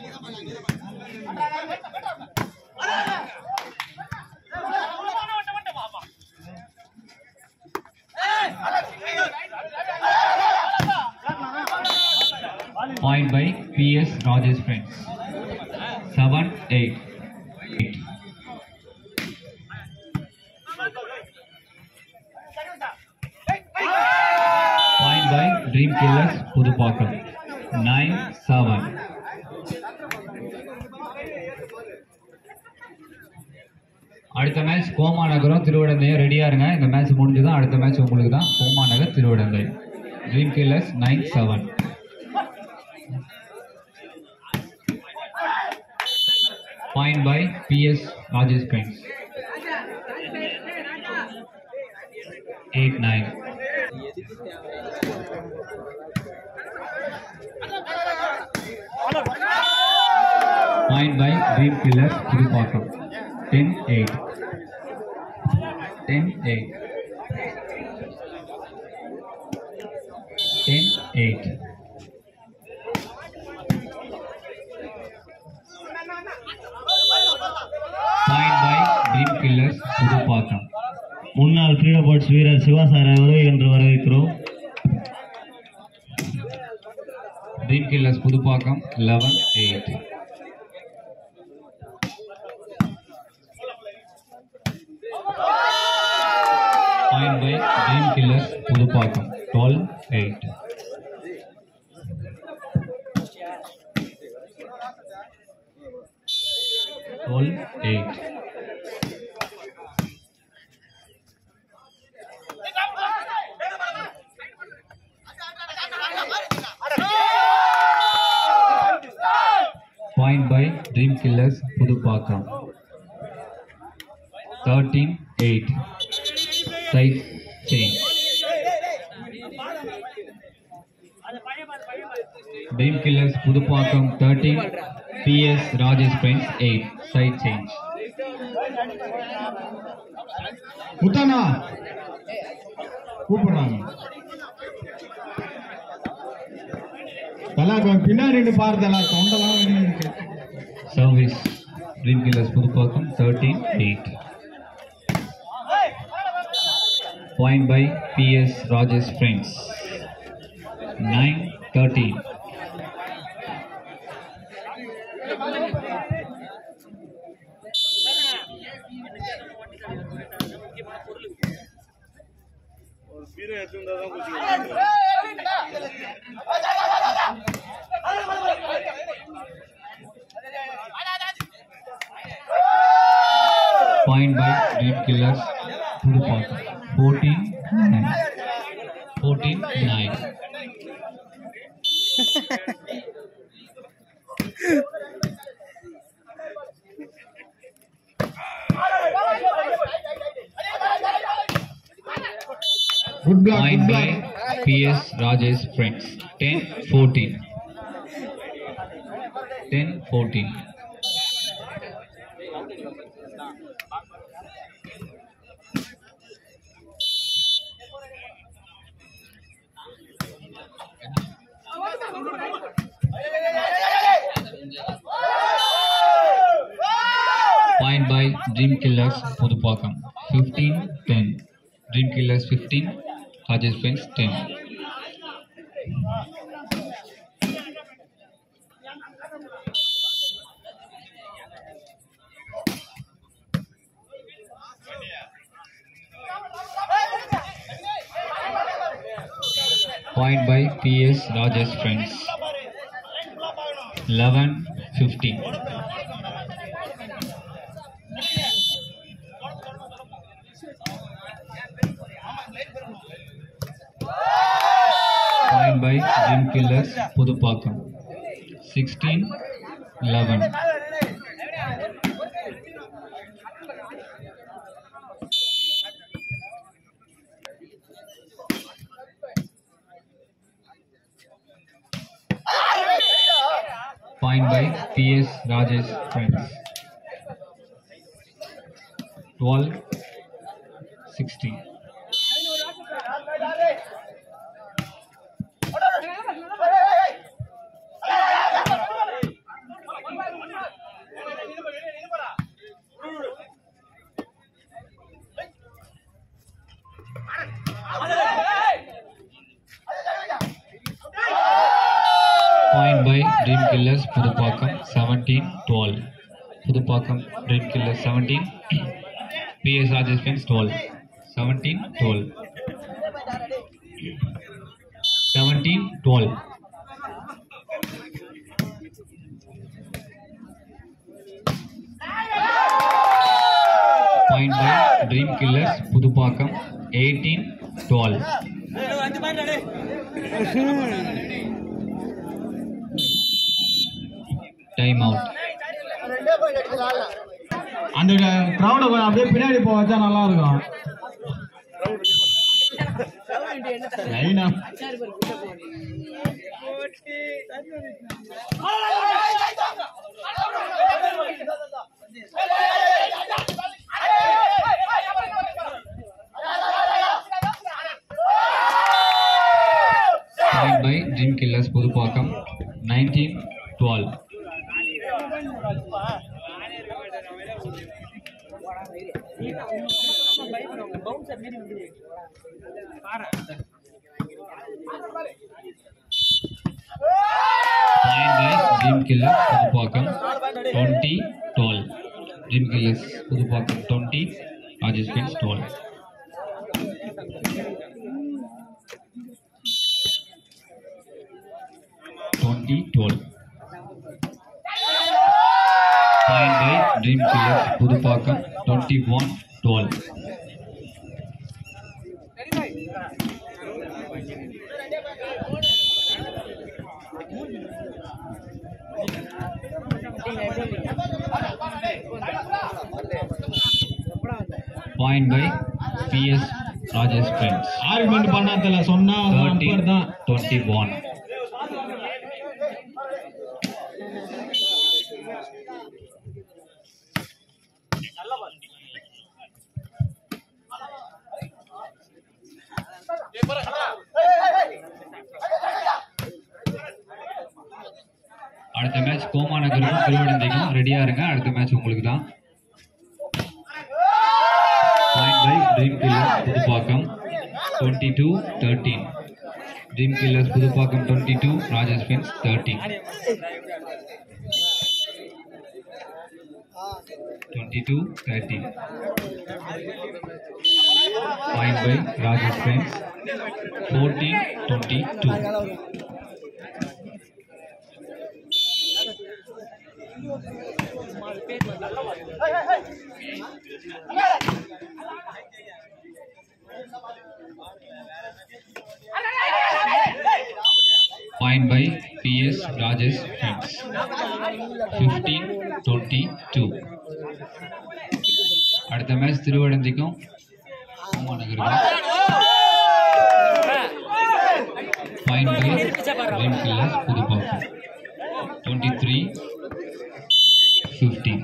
Point by PS Rajesh Friends. 7 8. 8. Point by Dream Killers Pudupakam. 9 7. அடுத்த match coma நகரம் திருவிடந்தையும் ரெடியா இருங்க இந்த மேட்ச் முடிஞ்சுதான் அடுத்த மேட்ச் உங்களுக்கு தான் Koma Nagar Thiruvidanthai dream killers nine seven point by PS Rajesh friends eight nine point by dream killers Pudupakkam ten eight ten eight ten eight point by dream killers Pudupakkam முன்னாள் freedom sports வீரர் சிவா சார் அவர்கள் என்று வரவேற்கிறோம் dream killers Pudupakkam eleven eight point by dream killers Pudupakkam twelve eight twelve eight point by dream killers Pudupakkam thirteen eight side change dream killers Pudupakkam thirteen PS Rajesh friends eight side change முத்தண்ணா கூப்பிடுறாங்க தலா கொஞ்சம் பின்னாடி நின்று பாரு தலா தொண்டெல்லாம் வெளியே இருக்கு service dream killers Pudupakkam thirteen eight point by PS Rajesh friends nine thirteen point by dream killers Pudupakkam fourteen nine fourteen nine good block point good by block PS Rajesh friends ten fourteen ten fourteen point by dream killers Pudupakkam fifteen ten dream killers fifteen Rajesh friends ten point by PS Rajesh friends eleven fifteen point by ஜிம் killers Pudupakkam sixteen eleven point by PS Rajesh friends twelve sixteen point by dream killers Pudupakkam seventeen twelve Pudupakkam dream killers seventeen PS Rajesh friends twelve seventeen twelve seventeen twelve point by dream killers Pudupakkam eighteen twelve time out அந்த கிரௌட கொஞ்சம் அப்படியே பின்னாடி போக வச்சா நல்லா இருக்கும் லைனா point by dream killers Pudupakkam nineteen twelve point by dream killers Pudupakkam twenty twelve dream killers Pudupakkam twenty Rajesh friends twelve twenty twelve point by dream killers Pudupakkam twenty one twelve point by PS Rajesh friends argument பண்ணாதல சொன்னா thirty அம்பர் தான் twenty one அடுத்த match கோமாநகருக்கும் திருவனந்தபுரம் ரெடியா இருங்க அடுத்த match உங்களுக்கு தான் point by dream killers Pudupakkam twenty two thirteen dream killers Pudupakkam twenty two Rajesh friends thirteen twenty two thirteen point by Rajesh friends fourteen twenty two Point by PS Rajesh Friends. 15 22. அடுத்த match திருவடந்திக்கும் point by dream killers Pudupakkam twenty three fifteen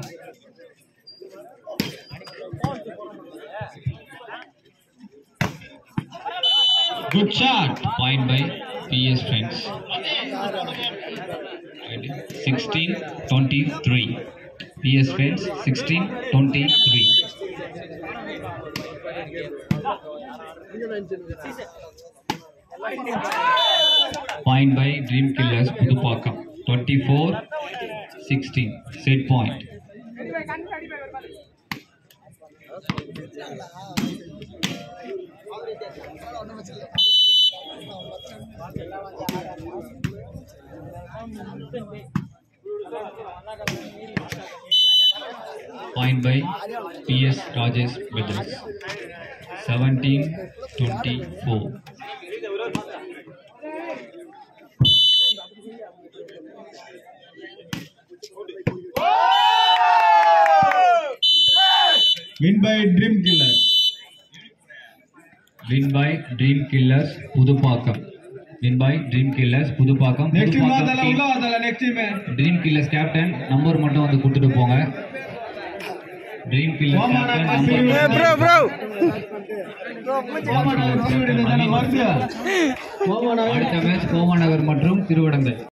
good shot Point by PS Friends. 16 23. PS Friends 16 23. Point by Dream Killers Pudupakam 24 16. Set point. Point by PS Rajesh Brothers 17 24. Win by dream killer Win by Dream Killers Pudupakam. Win by Dream Killers Pudupakam. Next Pudupakam வாதல team. உள்ள வாதல next team dream killers captain number மட்டும் வந்து கொடுத்துட்டு போங்க dream killers கோமானா captain காசு number bro bro கோமானா வருது அடுத்த மேட்ச் கோமாநகர் மற்றும் திருவடந்தை